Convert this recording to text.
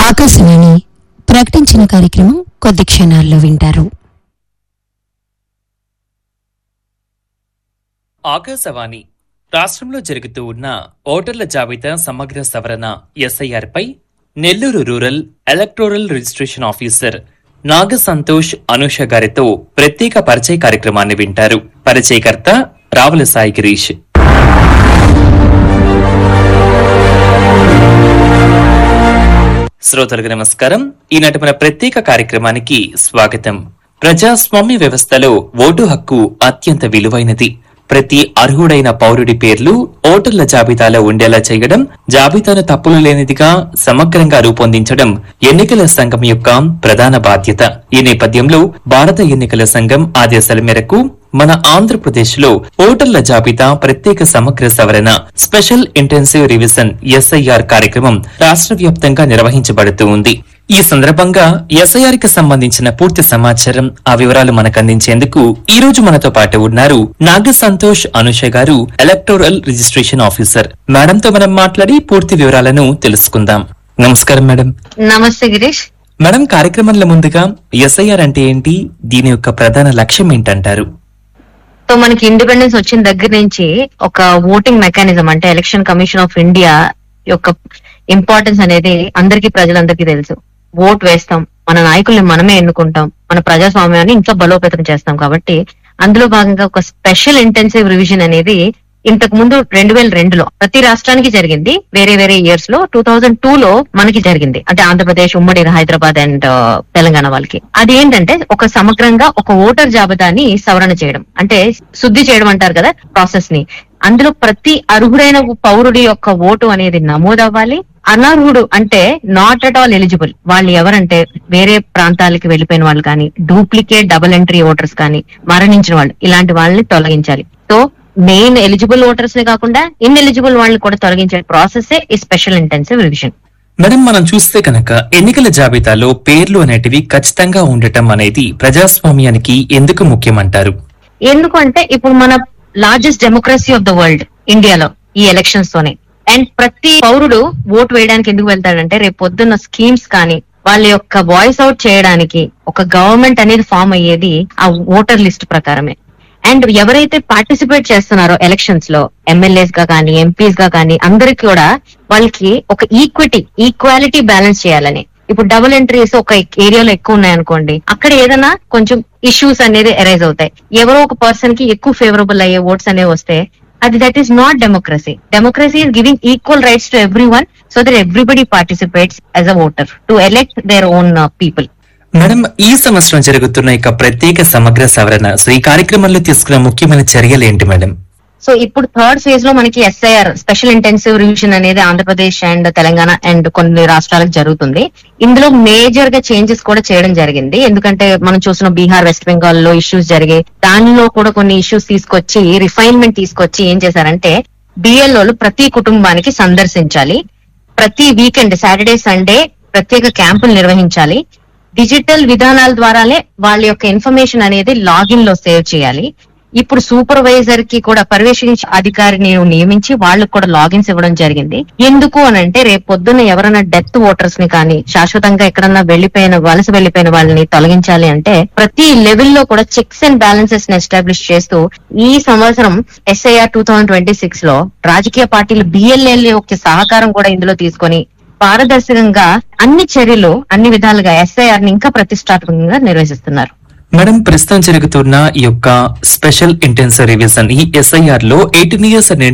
ఆకాశవాణి ప్రకటించిన కార్యక్రమం కొద్ది క్షణాల్లో వింటారు ఆకాశవాణి రాష్ట్రంలో జరుగుతూ ఉన్న ఓటర్ల జాబితా సమగ్ర సవరణ ఎస్ఐఆర్ పై Nellore rural electoral registration officer Naga Santosh Anusha గారితో ప్రత్యేక పరిచయ కార్యక్రమాన్ని వింటారు పరిచయకర్త రావుల సాయి గిరీష్ శ్రోతలకు నమస్కారం ఈనాటి మన ప్రత్యేక కార్యక్రమానికి స్వాగతం ప్రజాస్వామ్య వ్యవస్థలో ఓటు హక్కు అత్యంత విలువైనది ప్రతి అర్హుడైన పౌరుడి పేర్లు ఓటర్ల జాబితాలో ఉండేలా చేయడం జాబితాను తప్పులు లేనిదిగా సమగ్రంగా రూపొందించడం ఎన్నికల సంఘం యొక్క ప్రధాన బాధ్యత ఈ నేపథ్యంలో భారత ఎన్నికల సంఘం ఆదేశాల మేరకు మన ఆంధ్రప్రదేశ్ లో ఓటర్ల జాబితా ప్రత్యేక సమగ్ర సవరణ స్పెషల్ ఇంటెన్సివ్ రివిజన్ ఎస్ఐఆర్ కార్యక్రమం రాష్ట్ర వ్యాప్తంగా నిర్వహించబడుతూ ఉంది ఈ సందర్భంగా ఎస్ఐఆర్ కి సంబంధించిన పూర్తి సమాచారం ఆ వివరాలు మనకు అందించేందుకు ఈ రోజు మనతో పాటు ఉన్నారు నాగ సంతోష్ అనుష గారు ఎలక్టోరల్ రిజిస్ట్రేషన్ ఆఫీసర్ మేడంతో మనం మాట్లాడి పూర్తి వివరాలను తెలుసుకుందాం నమస్కారం మేడం నమస్తే గిరీష్ మేడం కార్యక్రమంలో ముందుగా ఎస్ఐఆర్ అంటే ఏంటి దీని యొక్క ప్రధాన లక్ష్యం ఏంటంటారు సో మనకి ఇండిపెండెన్స్ వచ్చిన దగ్గర నుంచి ఒక ఓటింగ్ మెకానిజం అంటే ఎలక్షన్ కమిషన్ ఆఫ్ ఇండియా యొక్క ఇంపార్టెన్స్ అనేది అందరికీ ప్రజలందరికీ తెలుసు ఓట్ వేస్తాం మన నాయకుల్ని మనమే ఎన్నుకుంటాం మన ప్రజాస్వామ్యాన్ని ఇంకా బలోపేతం చేస్తాం కాబట్టి అందులో భాగంగా ఒక స్పెషల్ ఇంటెన్సివ్ రివిజన్ అనేది ఇంతకు ముందు రెండు వేల రెండులో ప్రతి రాష్ట్రానికి జరిగింది వేరే వేరే ఇయర్స్ లో టూ థౌజండ్ టూ లో మనకి జరిగింది అంటే ఆంధ్రప్రదేశ్ ఉమ్మడి హైదరాబాద్ అండ్ తెలంగాణ వాళ్ళకి అది ఏంటంటే ఒక సమగ్రంగా ఒక ఓటర్ జాబితాని సవరణ చేయడం అంటే శుద్ధి చేయడం అంటారు కదా ప్రాసెస్ ని అందులో ప్రతి అర్హుడైన పౌరుడి యొక్క ఓటు అనేది నమోదవ్వాలి అనర్హుడు అంటే నాట్ అట్ ఆల్ ఎలిజిబుల్ వాళ్ళు ఎవరంటే వేరే ప్రాంతాలకి వెళ్ళిపోయిన వాళ్ళు కానీ డూప్లికేట్ డబుల్ ఎంట్రీ ఓటర్స్ కానీ మరణించిన వాళ్ళు ఇలాంటి వాళ్ళని తొలగించాలి సో మెయిన్ ఎలిజిబుల్ ఓటర్స్ నే కాకుండా ఇన్ ఎలిజిబుల్ వాళ్ళని కూడా తొలగించే ప్రాసెస్ ఈ స్పెషల్ ఇంటెన్సివ్ రివిజన్ మేడం మనం చూస్తే కనుక ఎన్నికల జాబితాలో పేర్లు అనేటివి ఖచ్చితంగా ఉండటం అనేది ప్రజాస్వామ్యానికి ఎందుకు ముఖ్యమంటారు ఎందుకంటే ఇప్పుడు మన largest democracy of the world ఇండియాలో ఈ ఎలక్షన్స్ తోనే అండ్ ప్రతి పౌరుడు ఓటు వేయడానికి ఎందుకు వెళ్తాడంటే రేపు పొద్దున్న స్కీమ్స్ కానీ వాళ్ళ యొక్క వాయిస్ అవుట్ చేయడానికి ఒక గవర్నమెంట్ అనేది ఫామ్ అయ్యేది ఆ ఓటర్ లిస్ట్ ప్రకారమే అండ్ ఎవరైతే పార్టిసిపేట్ చేస్తున్నారో ఎలక్షన్స్ లో ఎమ్మెల్యేస్ గా కానీ ఎంపీస్ గా కానీ అందరికి కూడా వాళ్ళకి ఒక ఈక్విటీ ఈక్వాలిటీ బ్యాలెన్స్ చేయాలని ఇప్పుడు డబుల్ ఎంట్రీస్ ఒక ఏరియాలో ఎక్కువ ఉన్నాయనుకోండి అక్కడ ఏదైనా కొంచెం ఇష్యూస్ అనేది అరైజ్ అవుతాయి ఎవరో ఒక పర్సన్ కి ఎక్కువ ఫేవరబుల్ అయ్యే ఓట్స్ అనేవి వస్తే అది that is not democracy democracy is giving equal rights to everyone so that everybody participates as a voter to elect their own people madam ఈ సంవత్సరం జరుగుతున్న ఇక ప్రత్యేక సమగ్ర సవరణ సో ఈ కార్యక్రమంలో తీసుకున్న ముఖ్యమైన చర్యలు ఏంటి మేడం సో ఇప్పుడు థర్డ్ ఫేజ్ లో మనకి ఎస్ఐఆర్ స్పెషల్ ఇంటెన్సివ్ రివిజన్ అనేది ఆంధ్రప్రదేశ్ అండ్ తెలంగాణ అండ్ కొన్ని రాష్ట్రాలకు జరుగుతుంది ఇందులో మేజర్ గా చేంజెస్ కూడా చేయడం జరిగింది ఎందుకంటే మనం చూసిన బీహార్ వెస్ట్ బెంగాల్ లో ఇష్యూస్ జరిగాయి దానిలో కూడా కొన్ని ఇష్యూస్ తీసుకొచ్చి రిఫైన్మెంట్ తీసుకొచ్చి ఏం చేశారంటే బిఎల్ఓలు ప్రతి కుటుంబానికి సందర్శించాలి ప్రతి వీకెండ్ సాటర్డే సండే ప్రత్యేక క్యాంపులు నిర్వహించాలి డిజిటల్ విధానాల ద్వారానే వాళ్ళ యొక్క ఇన్ఫర్మేషన్ అనేది లాగిన్ లో సేవ్ చేయాలి ఇప్పుడు సూపర్వైజర్ కి కూడా పర్యవేక్షించే అధికారిని నియమించి వాళ్ళకి కూడా లాగిన్స్ ఇవ్వడం జరిగింది ఎందుకు అని అంటే రేపు పొద్దున్న ఎవరైనా డెత్ ఓటర్స్ ని కానీ శాశ్వతంగా ఎక్కడన్నా వెళ్లిపోయిన వలస వెళ్లిపోయిన వాళ్ళని తొలగించాలి అంటే ప్రతి లెవెల్లో కూడా చెక్స్ అండ్ బ్యాలెన్సెస్ ని ఎస్టాబ్లిష్ చేస్తూ ఈ సంవత్సరం SIR two thousand twenty six లో రాజకీయ పార్టీలు బిఎల్ఎల్ యొక్క సహకారం కూడా ఇందులో తీసుకొని పారదర్శకంగా అన్ని చర్యలు అన్ని విధాలుగా ఎస్ఐఆర్ ని ఇంకా ప్రతిష్టాత్మకంగా నిర్వహిస్తున్నారు మేడం ప్రస్తుతం జరుగుతున్న ఈ యొక్క స్పెషల్ ఇంటెన్సివ్ రివిజన్ ఈ ఎస్ఐఆర్ లో ఎయిటీన్ ఇయర్స్